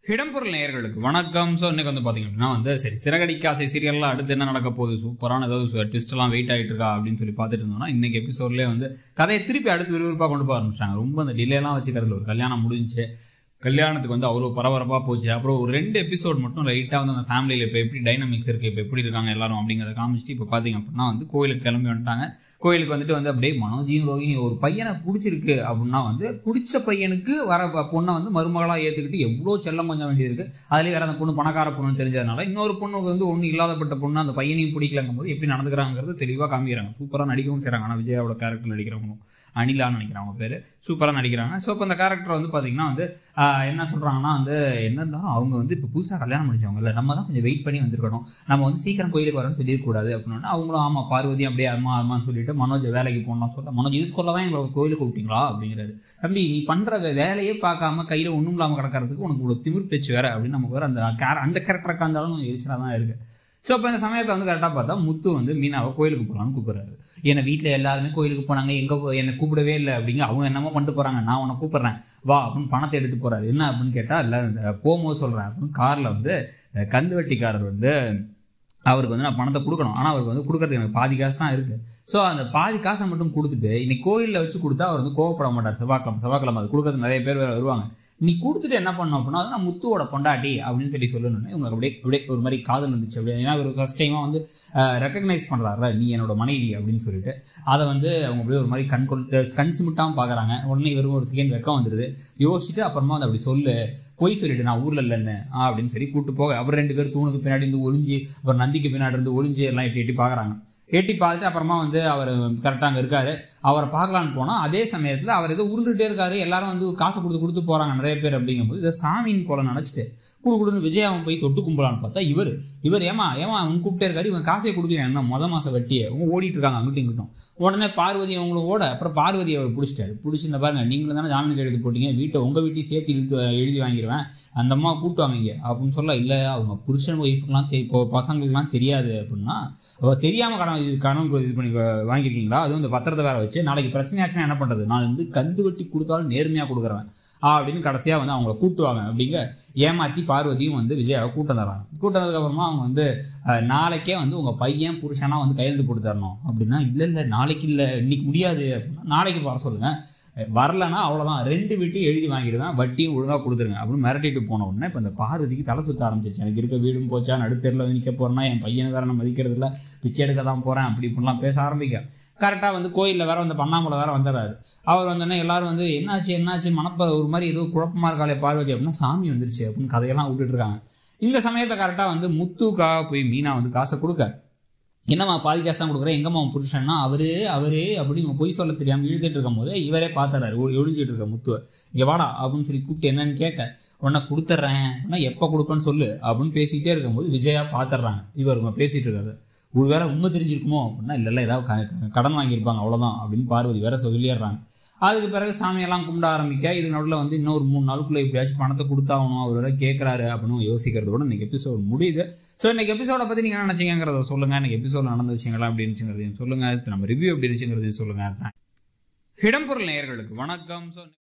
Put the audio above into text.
இடம்பொருள் நேயர்களுக்கு வணக்கம் ஸோ இன்னைக்கு வந்து பார்த்தீங்க அப்படின்னா வந்து சரி சிறகடிக்காசை சீரியல்லாம் அடுத்து என்ன நடக்க போகுது சூப்பரான ஏதாவது ட்விஸ்ட் எல்லாம் வெயிட் ஆகிட்டு இருக்கா அப்படின்னு சொல்லி பார்த்துட்டு இருந்தோம்னா இன்னைக்கு எபிசோட்லேயே வந்து கதையை திருப்பி அடுத்து விறுவிறுப்பாக கொண்டு போக ஆரம்பிச்சிட்டாங்க ரொம்ப அந்த டிலேலாம் வச்சுக்கிறதுல ஒரு கல்யாணம் முடிஞ்சுச்சு கல்யாணத்துக்கு வந்து அவ்வளோ பரபரப்பாக போச்சு அப்புறம் ஒரு ரெண்டு எபிசோட் மட்டும் லைட்டாக வந்து அந்த ஃபேமிலியில் இப்போ எப்படி டைனமிக்ஸ் இருக்குது இப்போ எப்படி இருக்காங்க எல்லாரும் அப்படிங்கிறத காமிச்சிட்டு இப்போ பார்த்தீங்க அப்படின்னா வந்து கோயிலுக்கு கிளம்பி வந்துட்டாங்க கோயிலுக்கு வந்துட்டு வந்து அப்படியே மனோஜியும் ரோஹினி ஒரு பையனை பிடிச்சிருக்கு அப்படின்னா வந்து பிடிச்ச பையனுக்கு வர ப- பொண்ணை வந்து மருமகளாக ஏற்றுக்கிட்டு எவ்வளோ செல்லம் கொஞ்சம் வேண்டியிருக்கு அதுலேயே வேற அந்த பொண்ணு பணக்கார பொண்ணுன்னு தெரிஞ்சதுனால இன்னொரு பொண்ணுக்கு வந்து ஒன்றும் இல்லாதப்பட்ட பொண்ணு அந்த பையனையும் பிடிக்கலங்கும் போது எப்படி நடந்துக்கிறாங்கிறது தெளிவாக காமிக்கிறாங்க சூப்பராக நடிக்கவும் செய்கிறாங்க ஆனால் விஜயாவோட கேரக்டர் நடிக்கிறவங்களும் அனிலான்னு நினைக்கிறாங்க அவங்க பேர் சூப்பராக நடிக்கிறாங்க ஸோ இப்போ அந்த கேரக்டர் வந்து பார்த்தீங்கன்னா வந்து ஆஹ், என்ன சொல்கிறாங்கன்னா வந்து என்ன இருந்தாலும் அவங்க வந்து இப்போ புதுசாக கல்யாணம் முடிச்சவங்க இல்லை நம்ம தான் கொஞ்சம் வெயிட் பண்ணி வந்திருக்கணும் நம்ம வந்து சீக்கிரம் கோயிலுக்கு வரணும்னு சொல்லிடக்கூடாது அப்படின்னா அவங்களும் ஆமாம் பார்வதி அப்படியே அம்மா அம்மான்னு சொல்லிட்டு மனோஜ் வேலைக்கு போகணும் சொல்ல மனோஜ் இது சொல்ல தான் எங்களை கோயிலுக்கு கூப்பிட்டீங்களா அப்படிங்கிறாரு தம்பி நீ பண்ணுற வேலையே பார்க்காம கையில் ஒன்றும் இல்லாமல் கிடக்கிறதுக்கு உனக்கு ஒரு திமிர் பேச்சு வேற அப்படின்னு நமக்கு வேற அந்த கேர அந்த கேரக்டராக இருந்தாலும் எரிச்சலாக தான் இருக்குது ஸோ இப்போ இந்த சமயத்தை வந்து கரெக்டாக பார்த்தா முத்து வந்து மீனாவை கோயிலுக்கு போகலான்னு கூப்பிட்றாரு என்னை வீட்டில் எல்லாருமே கோயிலுக்கு போனாங்க எங்கே என்னை கூப்பிடவே இல்லை அப்படிங்க அவங்க என்னமோ பண்ணிட்டு போகிறாங்க நான் உன்னை கூப்பிட்றேன் வா அப்படின்னு பணத்தை எடுத்து போகிறாரு என்ன அப்படின்னு கேட்டால் இல்லை இந்த போகும்போது சொல்கிறேன் அப்படின்னு காரில் வந்து இந்த கந்து வட்டிக்காரர் வந்து அவருக்கு வந்து நான் பணத்தை கொடுக்கணும் ஆனால் அவருக்கு வந்து கொடுக்கறதுக்கு எனக்கு பாதி காசு தான் இருக்குது ஸோ அந்த பாதி காசை மட்டும் கொடுத்துட்டு இன்னைக்கு கோயிலில் வச்சு கொடுத்தா அவர் வந்து கோவப்பட மாட்டார் செவ்வாய்க்கிழமை செவ்வாய்க்கிழமை அது கொடுக்கறதுக்கு நிறைய பேர் வேற வருவாங்க நீ கொடுத்துட்டு என்ன பண்ணணும் அப்படின்னா அது நான் முத்துவோட பொண்டாட்டி அப்படின்னு சொல்லி சொல்லணும்னு இவங்களுக்கு அப்படியே அப்படியே ஒரு மாதிரி காதல் வந்துச்சு அப்படியே ஏன்னா ஒரு ஃபஸ்ட் டைமாக வந்து ரெக்கக்னைஸ் பண்ணுறாரு நீ என்னோட மனைவி அப்படின்னு சொல்லிட்டு அதை வந்து அவங்க அப்படியே ஒரு மாதிரி கண் கொண்டு கண் சிமிட்டாமல் பார்க்குறாங்க உடனே இவரும் ஒரு செகண்ட் வெக்கம் வந்துடுது யோசிச்சுட்டு அப்புறமா வந்து அப்படி சொல்லு பொய் சொல்லிட்டு நான் ஊரில் இல்லைன்னு ஆ அப்படின்னு சொல்லி கூட்டு போக அப்புறம் ரெண்டு பேர் தூணுக்கு பின்னாடி இருந்து ஒளிஞ்சு அப்புறம் நந்திக்கு பின்னாடி இருந்து ஒளிஞ்சு எல்லாம் எட்டி எட்டி பார்க்குறாங்க எட்டி பார்த்துட்டு அப்புறமா வந்து அவர் கரெக்டாக அங்கே இருக்காரு அவரை பார்க்கலான்னு போனால் அதே சமயத்தில் அவர் ஏதோ உருண்டுட்டே இருக்காரு எல்லாரும் வந்து காசு கொடுத்து கொடுத்து போகிறாங்க நிறைய பேர் அப்படிங்கும்போது இதை சாமின்னு போல நினச்சிட்டு குடு குடுன்னு விஜயாவும் போய் தொட்டு கும்பலான்னு பார்த்தா இவர் இவர் ஏமா ஏமா அவன் கூப்பிட்டே இருக்காரு இவன் காசை கொடுக்கல என்ன முத மாதம் வட்டியை அவங்க ஓடிட்டு இருக்காங்க அங்கிட்டும் இங்கிட்டும் உடனே பார்வதி அவங்களும் ஓட அப்புறம் பார்வதி அவர் பிடிச்சிட்டாரு பிடிச்சிருந்த பாருங்க நீங்களும் தானே ஜாமீன் கையெழுத்து போட்டீங்க வீட்டை உங்கள் வீட்டையும் சேர்த்து இழுத்து எழுதி வாங்கிடுவேன் அந்த அம்மா கூப்பிட்டு வாங்க அப்படின்னு சொல்ல இல்லை அவங்க புருஷன் ஒய்ஃபுக்கெலாம் தெரி இப்போ பசங்களுக்குலாம் தெரியாது அப்படின்னா அவள் தெரியாமல் கடன் இது கடன் இது பண்ணி வா- வாங்கியிருக்கீங்களா அதுவும் இந்த பத்திரத்தை வேற வச்சு நாளைக்கு பிரச்சனையாச்சுன்னா என்ன பண்ணுறது நான் வந்து கந்து வட்டி கொடுத்தாலும் நேர்மையாக கொடுக்குறேன் அப்படின்னு கடைசியாக வந்து அவங்கள கூட்டுவாங்க அப்படிங்க ஏமாற்றி பார்வதியும் வந்து விஜயாவை கூட்டம் தராங்க கூட்டம் தரதுக்கப்புறமா அவங்க வந்து அஹ், நாளைக்கே வந்து உங்கள் பையன் புருஷனா வந்து கையெழுத்து போட்டு தரணும் அப்படின்னா இல்லை இல்லை நாளைக்கு இல்லை இன்னைக்கு முடியாது அப்படின்னா நாளைக்கு வர சொல்லுங்கள் வரலன்னா அவ்வளோதான் ரெண்டு வீட்டையும் எழுதி வாங்கிடுவேன் வட்டியும் ஒழுங்காக கொடுத்துருங்க அப்படின்னு மிரட்டிட்டு போன உடனே இப்போ இந்த பார்வதிக்கு தலை சுத்த ஆரம்பிச்சிருச்சு எனக்கு இருக்க வீடும் போச்சா நடுத்தெருவில் வந்து நிற்க போகிறேன்னா என் பையனை வேற நான் மதிக்கிறது இல்லை பிச்சை எடுக்க தான் போகிறேன் அப்படி இப்படிலாம் பேச ஆரம்பிக்க கரெக்டாக வந்து கோயிலில் வேற வந்து பண்ணாமலை வேற வந்துடுறாரு அவர் வந்தோடனே எல்லாரும் வந்து என்னாச்சு என்னாச்சு மனப்ப ஒரு மாதிரி ஏதோ குழப்பமா இருக்காளே பார்வதி அப்படின்னா சாமி வந்துருச்சு அப்படின்னு கதையெல்லாம் விட்டுட்டு இருக்காங்க இந்த சமயத்தை கரெக்டாக வந்து முத்துக்காக போய் மீனா வந்து காசை கொடுக்க என்னம்மா பாதி காசு தான் கொடுக்குறேன் எங்கம்மா உன் புருஷன்னா அவரு அவரு அப்படி இவன் பொய் சொல்ல தெரியாமல் இழுத்துட்டு இருக்கும் போது இவரே பார்த்துறாரு ஒழிஞ்சிட்டு இருக்க முத்துவை இங்கே வாடா அப்படின்னு சொல்லி கூப்பிட்டு என்னன்னு கேட்க உடனே கொடுத்துட்றேன் உடனே எப்போ கொடுப்பேன்னு சொல்லு அப்படின்னு பேசிக்கிட்டே இருக்கும்போது விஜயா பார்த்துட்றாங்க இவர் இவங்க பேசிட்டு இருக்காரு ஒருவேளை உண்மை தெரிஞ்சிருக்குமோ அப்படின்னா இல்லை இல்லை ஏதாவது க- க- கடன் வாங்கியிருப்பாங்க அவ்வளோதான் அப்படின்னு பார்வதி வேற சொல்லிடுறாங்க அதுக்கு பிறகு சாமியெல்லாம் கும்பிட ஆரம்பிக்க இது நடுவில் வந்து இன்னொரு மூணு நாளுக்குள்ள எப்படியாச்சும் பணத்தை கொடுத்தாகணும் அவர் வேற கேட்குறாரு அப்படின்னு யோசிக்கிறதோட இன்னைக்கு எபிசோட் முடியுது ஸோ இன்னைக்கு எபிசோட பற்றி நீங்கள் என்ன நினச்சிங்கிறத சொல்லுங்கள் இன்னைக்கு எபிசோட நடந்த விஷயங்கள்லாம் எப்படி இருந்துச்சுங்கிறதையும் சொல்லுங்கள் நம்ம ரிவ்யூ எப்படி இருந்துச்சுங்கிறதையும் சொல்லுங்கள் இடம்பொருள் நேயர்களுக்கு வணக்கம் ஸோ